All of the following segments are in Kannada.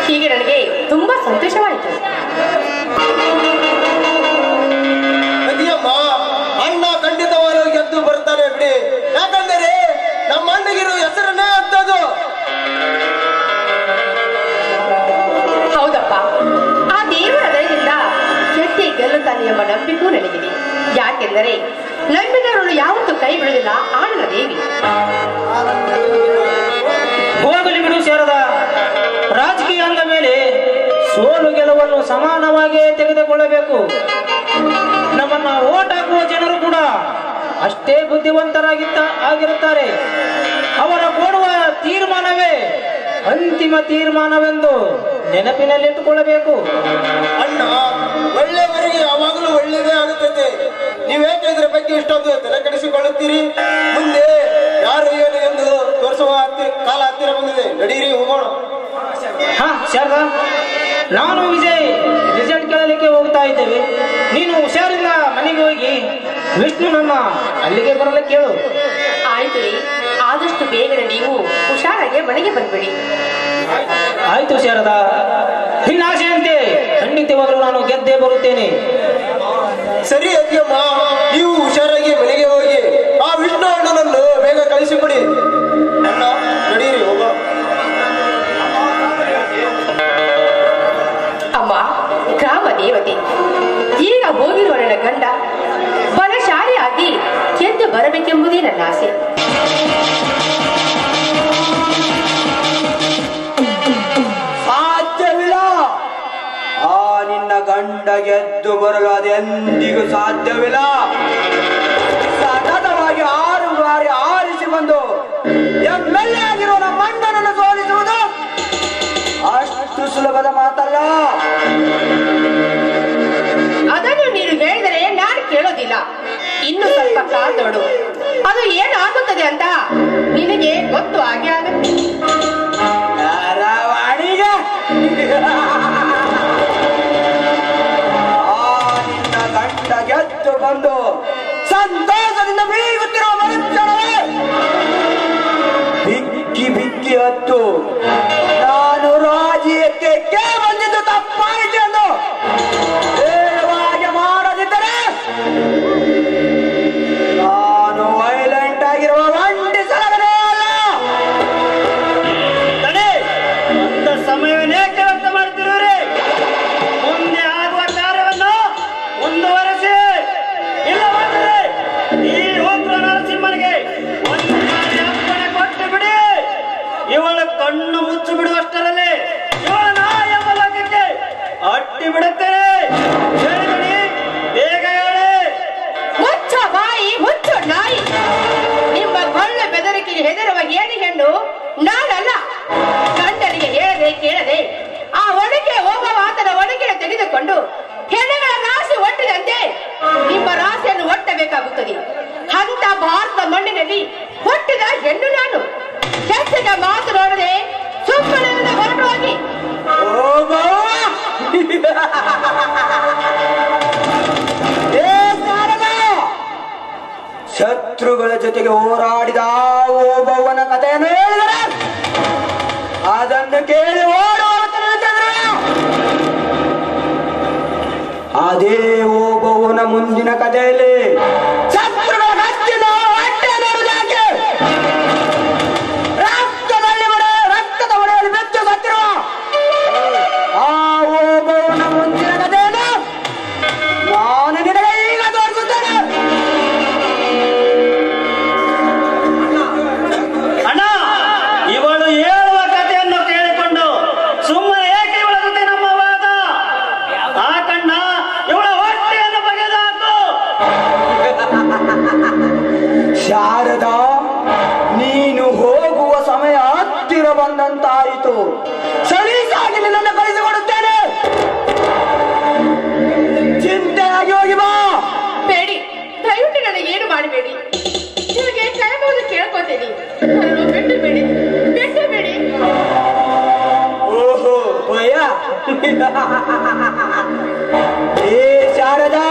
ಹೀಗೆ ನನಗೆ ತುಂಬಾ ಸಂತೋಷವಾಯಿತು ಅದಿಯಮ್ಮ ಅಣ್ಣ ಖಂಡಿತವಾಗ್ಲೂ ಗೆದ್ದು ಬರ್ತಾನೆ ಬಿಡಿ ಯಾಕಂದರೆ ನಮ್ಮ ಅಣ್ಣಗಿರೋ ಹೆಸರನ್ನೇ ಅಂತದ್ದು ಹೌದಪ್ಪ ಆ ದೇವರ ದಯದಿಂದ ಗೆದ್ದೆ ಗೆಲ್ಲುತ್ತಾನೆ ಎಂಬ ನಂಬಿಕೆಯೂ ನನಗಿದೆ ಯಾಕೆಂದರೆ ನಂಬಿದವರನ್ನು ಯಾವತ್ತೂ ಕೈ ಬಿಡುವುದಿಲ್ಲ ಆನನ ದೇವಿ ಹೋಗಲಿ ಬಿಡು ಶಾರದ ರಾಜಕೀಯ ಅಂದ ಮೇಲೆ ಸೋಲು ಗೆಲುವನ್ನು ಸಮಾನವಾಗಿಯೇ ತೆಗೆದುಕೊಳ್ಳಬೇಕು ನಮ್ಮನ್ನ ಓಟ್ ಹಾಕುವ ಜನರು ಕೂಡ ಅಷ್ಟೇ ಬುದ್ಧಿವಂತರಾಗಿತ್ತ ಆಗಿರುತ್ತಾರೆ ಅವರ ಕೊಡುವ ತೀರ್ಮಾನವೇ ಅಂತಿಮ ತೀರ್ಮಾನವೆಂದು ನೆನಪಿನಲ್ಲಿಟ್ಟುಕೊಳ್ಳಬೇಕು ಅಣ್ಣ ಒಳ್ಳೆಯವರಿಗೆ ಯಾವಾಗಲೂ ಒಳ್ಳೆಯದೇ ಆಗುತ್ತದೆ ನೀವೇಕೆ ಇದರ ಬಗ್ಗೆ ಇಷ್ಟೊಂದು ತಲೆ ಕೆಡಿಸಿಕೊಳ್ಳುತ್ತೀರಿ ಮುಂದೆ ಯಾರು ಏನು ಎಂದು ತೋರಿಸುವ ಹತ್ತಿ- ಕಾಲ ಹತ್ತಿರ ಬಂದಿದೆ ನಡೀರಿ ಹೋಗೋಣ ಹಾ ಶಾರದಾ ನಾನು ವಿಜಯ್ ರಿಸಲ್ಟ್ ಕೇಳಲಿಕ್ಕೆ ಹೋಗ್ತಾ ಇದ್ದೇವೆ ನೀನು ಹುಷಾರಿಂದ ಮನೆಗೆ ಹೋಗಿ ವಿಷ್ಣುನನ್ನ ಅಲ್ಲಿಗೆ ಬರಲಿಕ್ಕೆ ಕೇಳು ಆಯ್ತು ರೀ ಆದಷ್ಟು ಬೇಗನೆ ನೀವು ಹುಷಾರಾಗಿ ಮನೆಗೆ ಬಂದ್ಬಿಡಿ ಆಯ್ತು ಶಾರದಾ ನಿನ್ನ ಆಸೆಯಂತೆ ಖಂಡಿತವಾಗಲೂ ನಾನು ಗೆದ್ದೇ ಬರುತ್ತೇನೆ ಸರಿ ಅತ್ತಿಯಮ್ಮ ನೀವು ಹುಷಾರಾಗಿ ಮನೆಗೆ ಹೋಗಿ ಆ ವಿಷ್ಣು ಅಣ್ಣನನ್ನು ಬೇಗ ಕಳಿಸಿಕೊಡಿ ಅಣ್ಣ ನಡೀರಿ ಹೋಗೋಣ ಅಮ್ಮ ಗ್ರಾಮ ದೇವತೆ ಈಗ ಹೋಗಿರುವ ನನ್ನ ಗಂಡ ಬಲಶಾಲಿಯಾಗಿ ಗೆದ್ದು ಬರಬೇಕೆಂಬುದೇ ನನ್ನ ಆಸೆ ಸಾಧ್ಯವಿಲ್ಲ ಆ ನಿನ್ನ ಗಂಡ ಗೆದ್ದು ಬರಲಾದೆಂದಿಗೂ ಸಾಧ್ಯವಿಲ್ಲ ಸತತವಾಗಿ ಆರು ಬಾರಿ ಆರಿಸಿ ಬಂದು ಎಂ ಎಲ್ ಎ ಆಗಿರುವ ನಮ್ಮ ಅಣ್ಣನನ್ನು ಸೋಲಿಸುವುದು ಅಷ್ಟು ಸುಲಭದ ಮಾತಲ್ಲ ಅದನ್ನು ನೀನು ಹೇಳಿದರೆ ನಾನು ಕೇಳೋದಿಲ್ಲ ಇನ್ನು ಸ್ವಲ್ಪ ಕಾದೋಡು ಅದು ಏನು ಆಗುತ್ತದೆ ಅಂತ ನಿನಗೆ ಗೊತ್ತು ಹಾಗೆ ಆಗುತ್ತೆ ಧಾರಾವಾಣಿಗೆ ಆ ನಿನ್ನ ಗಂಡ ಗೆದ್ದು ಬಂದು ಸಂತೋಷದಿಂದ ಬೀಗುತ್ತಿರುವ ಮನುಷ್ಯನವೇ ಬಿಕ್ಕಿ ಬಿಕ್ಕಿ ಹತ್ತು ನಾನು ರಾಜ್ಯಕ್ಕೆ ಬಂದಿದ್ದು ತಪ್ಪಾಯಿತು ಎಂದು ಹೇಳುವಾಗೆ ಮಾಡದಿದ್ದರೆ ನಾನು ವೈಲೆಂಟ್ ಆಗಿರುವ ಒಂಟಿ ಸಲಗನೇ ಅಲ್ಲ ತಡೆ ಅಂತ ಸಮಯವನ್ನೇಕೆ ವ್ಯರ್ಥ ಮಾಡ್ತಿರುವಿರಿ ಮುಂದೆ ಆಗುವ ಕಾರ್ಯವನ್ನು ಮುಂದುವರೆಸಿ ಇಲ್ಲವಾದರೆ ಈ ಉಗ್ರ ನರಸಿಂಹನಿಗೆ ಒಂದು ಬಾರಿ ಅಪ್ಪಣೆ ಕೊಟ್ಟು ಬಿಡಿ ಇವಳ ಕಣ್ಣು ಮುಚ್ಚಿ ಬಿಡುವಷ್ಟರಲ್ಲಿ ಇವಳ ನಾಯ ಬಲಕಕ್ಕೆ ಅಟ್ಟಿ ಬಿಡುತ್ತೇನೆ ಹೇಳಿಬಿಡಿ ಬೇಗ ಹೇಳಿ ಮುಚ್ಚ ಬಾಯಿ ಮುಚ್ಚು ನಾಯಿ ನಿಮ್ಮ ಕೊಳ್ಳು ಬೆದರಿಕೆಗೆ ಹೆದರುವ ಏಣಿ ಹೆಣ್ಣು ನಾನಲ್ಲ ಗಂಡನಿಗೆ ಹೇಳದೆ ಕೇಳದೆ ಆ ಒಣಗೆ ಹೋಗುವ ಆತನ ಒಣಗಿನ ತೆಗೆದುಕೊಂಡು ಹೆಣ್ಣುಗಳ ರಾಶಿ ಒಟ್ಟಿದಂತೆ ನಿಮ್ಮ ರಾಶಿಯನ್ನು ಒಟ್ಟಬೇಕಾಗುತ್ತದೆ ಅಂತ ಭಾರತ ಮಣ್ಣಿನಲ್ಲಿ ಹುಟ್ಟಿದ ಹೆಣ್ಣು ನಾನು ಹೆಚ್ಚಿನ ಮಾತು ನೋಡದೆ ಸುಮ್ಮನೆ ಹೊರಟು ಹೋಗಿ ಓ ಬವ್ವ! ಏ ಶಾರದ! ಶತ್ರುಗಳ ಜೊತೆಗೆ ಹೋರಾಡಿದ ಆ ಓಬವ್ವನ ಕಥೆಯನ್ನು ಹೇಳಿದರೆ ಅದನ್ನು ಕೇಳಿ ಓಡುವ ಚಂದ್ರಯ್ಯ. ಅದೇ ಓಬವ್ವನ ಮುಂದಿನ ಕಥೆಯಲ್ಲಿ ಶತ್ರುಗಳ ಹತ್ತಿನ ಹೊಟ್ಟೆ ನೋಡುವುದಾಕೆ ರಕ್ತದಲ್ಲಿ ಒಡೆ ರಕ್ತದ ಒಡೆಯಲ್ಲಿ ಬೆಚ್ಚು ಸತ್ತಿರುವ ಆ ಓಬವ್ವನ ಮುಂದಿನ ಕಥೆಯನ್ನು ನಾನು ನಿನಗೆ ಈಗ ತೋರಿಸುತ್ತೇನೆ ಅಣ್ಣ ಇವಳು ಹೇಳುವ ಕಥೆಯನ್ನು ಕೇಳಿಕೊಂಡು ಸುಮ್ಮನೆ ಏಕೆ ಇವಳ ಜೊತೆ ನಮ್ಮ ವಾದ ಆ ಕಣ್ಣ ಇವಳ ಹೊಟ್ಟೆಯನ್ನು ಬಗೆದಾಕು ಶಾರದಾ ನೀನು ಹೋಗುವ ಸಮಯ ಹತ್ತಿರ ಬಂದಂತಾಯಿತು ಸಲೀಸಾಗಿ ನಿನ್ನನ್ನು ಕಳಿಸಿಕೊಡುತ್ತೇನೆ ಚಿಂತೆಯಾಗಿ ಹೋಗಿ ಬಾ ಬೇಡಿ ದಯವಿಟ್ಟು ನನಗೆ ಏನು ಮಾಡಬೇಡಿ ನಿಮಗೆ ಕೈಬಹುದು ಕೇಳ್ಕೊತೀನಿ ನನ್ನನ್ನು ಬಿಟ್ಟು ಬೇಡಿ ಬಿಟ್ಟು ಬೇಡಿ ಓಹೋ ಭಯ ಏ ಶಾರದಾ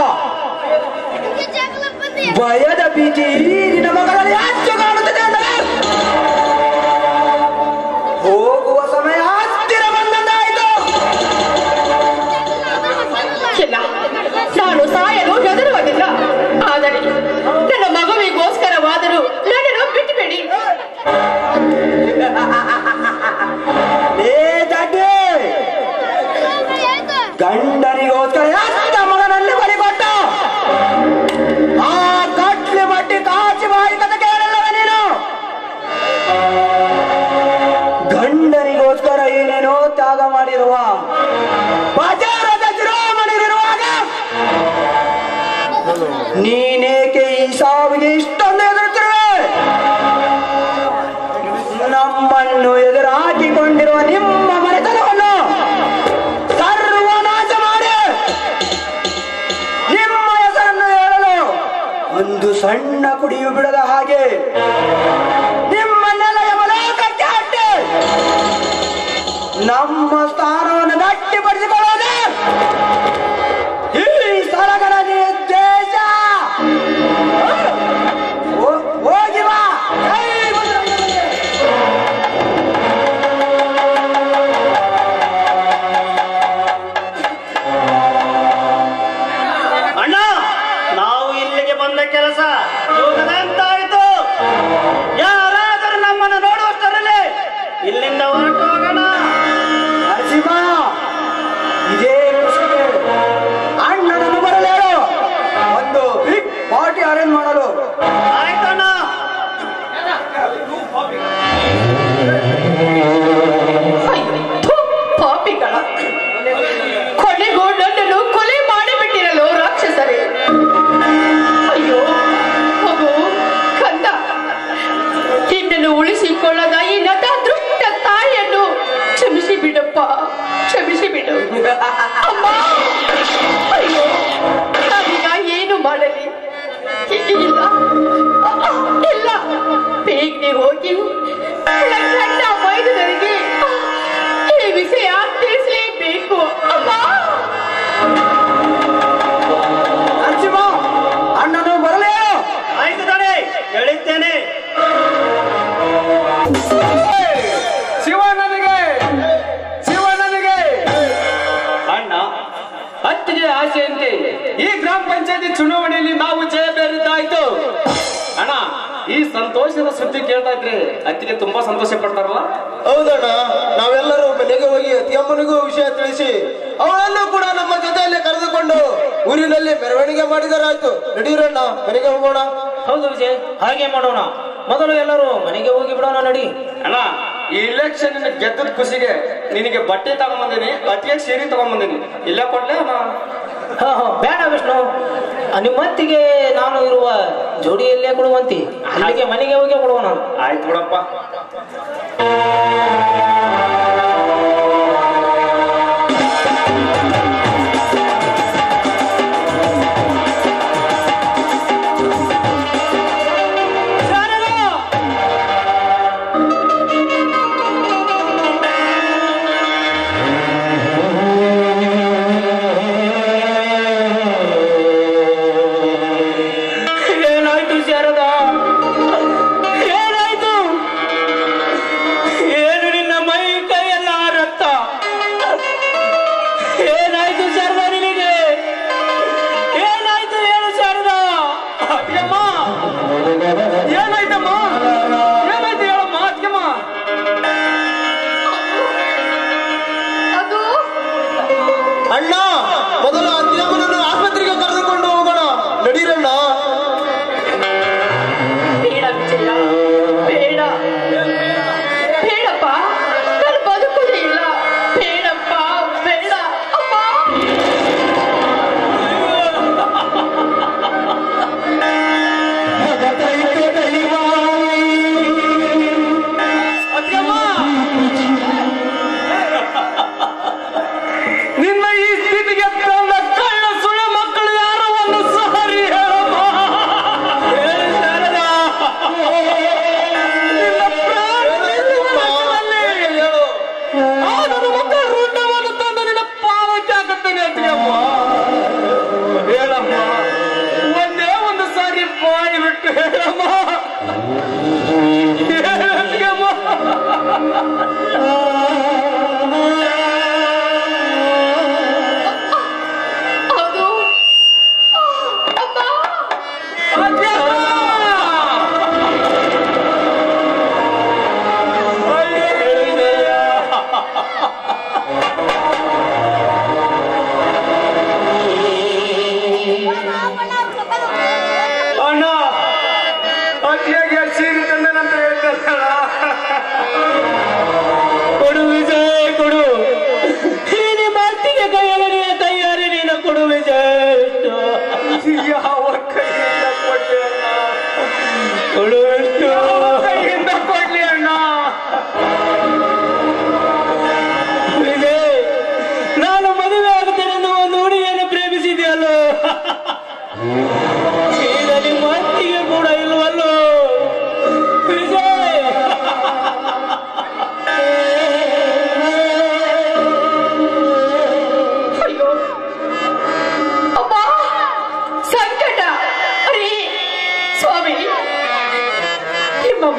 ಭಯದ ಬೀಜಿ ನಿನ್ನ ಮಗಳಲ್ಲಿ ಹೆಚ್ಚು ಕಾಣುತ್ತದೆ ಅಂದರೆ ಹೋಗುವ ಸಮಯ ಹತ್ತಿರ ಬಂದಂದಾಯಿತು ಗಂಡನಿಗೋಸ್ಕರ ಎಂತ ಮಗನಲ್ಲಿ ಬಲಿಕೊಟ್ಟ ಆ ಕಟ್ಲಿ ಬಟ್ಟಿ ಕಾಚಿ ಬಾಯಿ ಕತೆ ಕೇಳಲ್ಲವ ನೀನು ಗಂಡನಿಗೋಸ್ಕರ ಏನೇನೋ ತ್ಯಾಗ ಮಾಡಿರುವ ಬಜಾರದ ಶಿರೋಮಣಿರುವಾಗ ನೀನೇಕೆ ಈ ಸಾವಿಗೆ ಇಷ್ಟೊಂದು ಎದುರುತ್ತಿರುವೆ ನಮ್ಮನ್ನು ಎದುರು ಹಾಕಿಕೊಂಡಿರುವ ನಿಮ್ಮ ಮನೆತನವನ್ನು ಸರ್ವನಾಶ ಮಾಡಿ ನಿಮ್ಮ ಹೆಸರನ್ನು ಹೇಳಲು ಒಂದು ಸಣ್ಣ ಕುಡಿಯು ಬಿಡದ ಹಾಗೆ ನಿಮ್ಮನ್ನೆಲ್ಲ ಯಮಲೋಕಕ್ಕೆ ಅಡ್ಡಿ ನಮ್ಮ ಸ್ಥಾನವನ್ನು ಗಟ್ಟಿಪಡಿಸಿಕೊಳ್ಳೋದು ಈ ಸ್ಥಳಗಳ ನಿರ್ದೇಶ ಹೋ- ಹೋಗಿ ಬಾ ಜೈ ಬಜರಂಗಬಲಿ. ಅಣ್ಣ ನಾವು ಇಲ್ಲಿಗೆ ಬಂದ ಕೆಲಸ ಮುಗಿದಂತಾಯ್ತು ಯಾರಾದರೂ ನಮ್ಮನ್ನು ನೋಡುವಷ್ಟರಲ್ಲಿ ಇಲ್ಲಿಂದ ಹೊರಟು ಹೋಗೋಣ ನರಸಿಂಹ ಇದೇ ಖುಷಿಗೆ ಅಣ್ಣನನ್ನು ಬರಲೇಳು ಒಂದು ಬಿಗ್ ಪಾರ್ಟಿ ಅರೇಂಜ್ ಮಾಡಲು ಆಯ್ತಣ್ಣ ಥು, ಪಾಪಿಗಳ ಕೊನೆಗೂ ನನ್ನನ್ನು ಕೊಲೆ ಮಾಡಿಬಿಟ್ಟಿರಲು ರಾಕ್ಷಸರೇ ಅಯ್ಯೋ ಮಗು ಕಂದ ನಿನ್ನನ್ನು ಉಳಿಸಿಕೊಳ್ಳದ ಈ ನಟ ದೃಷ್ಟ ತಾಯಿಯನ್ನು ಕ್ಷಮಿಸಿ ಬಿಡಪ್ಪ ಕ್ಷಮಿಸಿ ಬಿಡು ಅಮ್ಮ ಅಯ್ಯೋ ನಾನೀಗ ಏನು ಮಾಡಲಿ ಇಲ್ಲ ಇಲ್ಲ ಬೇಗನೆ ಹೋಗಿ ನನ್ನ ಗಂಡ ವೈದ್ಯರಿಗೆ ಈ ವಿಷಯ ತಿಳಿಸಲೇಬೇಕು ಅಮ್ಮ ನರಸಿಂಹ ಅಣ್ಣನು ಬರಲೇಳು ಆಯ್ತು ತಾನೆ ಹೇಳಿದ್ದೇನೆ ಶಿವಣ್ಣನಿಗೆ ಶಿವಣ್ಣನಿಗೆ ಅಣ್ಣ ಅತ್ತಿಗೆ ಆಸೆಯಂತೆ ಈ ಗ್ರಾಮ ಪಂಚಾಯತಿ ಚುನಾವಣೆಯಲ್ಲಿ ನಾವು ಜಯ ಬೇರಿದ್ದಾಯ್ತು ಅಣ್ಣ ಈ ಸಂತೋಷದ ಸುದ್ದಿ ಕೇಳ್ತಾ ಇದ್ರೆ ಅತ್ತಿಗೆ ತುಂಬಾ ಸಂತೋಷ ಪಡ್ತಾರಲ್ಲ ಹೌದಣ್ಣ ನಾವೆಲ್ಲರೂ ಮನೆಗೆ ಹೋಗಿ ಅತಿಯಮ್ಮನಿಗೂ ವಿಷಯ ತಿಳಿಸಿ ಅವಳನ್ನು ಕೂಡ ನಮ್ಮ ಜೊತೆಯಲ್ಲಿ ಕರೆದುಕೊಂಡು ಊರಿನಲ್ಲಿ ಮೆರವಣಿಗೆ ಮಾಡಿದರಾಯ್ತು ನಡೀರಣ್ಣ ಮನೆಗೆ ಹೋಗೋಣ ಹೌದು ವಿಜಯ್ ಹಾಗೆ ಮಾಡೋಣ ಮೊದಲು ಎಲ್ಲರೂ ಮನೆಗೆ ಹೋಗಿ ಬಿಡೋಣ ನಡಿ ಅಣ್ಣ ಈ ಇಲೆಕ್ಷನ್ ಗೆದ್ದದ ಖುಷಿಗೆ ನಿನಗೆ ಬಟ್ಟೆ ತಗೊಂಬಂದಿನಿ ಅತಿಗೆ ಸೀರೆ ತಗೊಂಬಂದಿನಿ ಇಲ್ಲ ಕೊಡ್ಲೇ ಅಣ್ಣ ಬೇಡ ವಿಷ್ಣು ನಿಮ್ಮತ್ತಿಗೆ ನಾನು ಇರುವ ಜೋಡಿಯಲ್ಲೇ ಕೊಡುವಂತಿ ಅಲ್ಲಿಗೆ ಮನೆಗೆ ಹೋಗಿ ಕೊಡುವಣ ಆಯ್ತು ಬಿಡಪ್ಪ ಏನಾಯ್ತು ಶಾರದಾ ಏನಾಯ್ತು ಏನು ನಿನ್ನ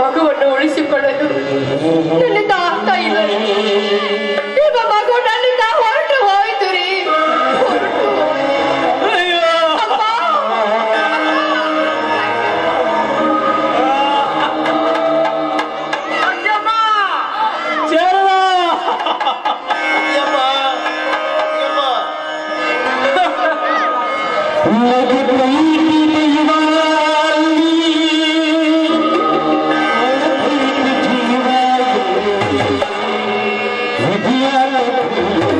ಮಗುವನ್ನು ಉಳಿಸಿಕೊಳ್ಳಲು ನನ್ನಿಂದ ಆಗ್ತಾ ಇಲ್ಲ ನಿಮ್ಮ ಮಗು ನನ್ನಿಂದ ಹೊರಟು ಹೋಯ್ತು ರೀ ಹೊರಟು ಅಪ್ಪ ಸೇರುವ ಯಮ್ಮ, ಯಮ್ಮ. ಜೀವ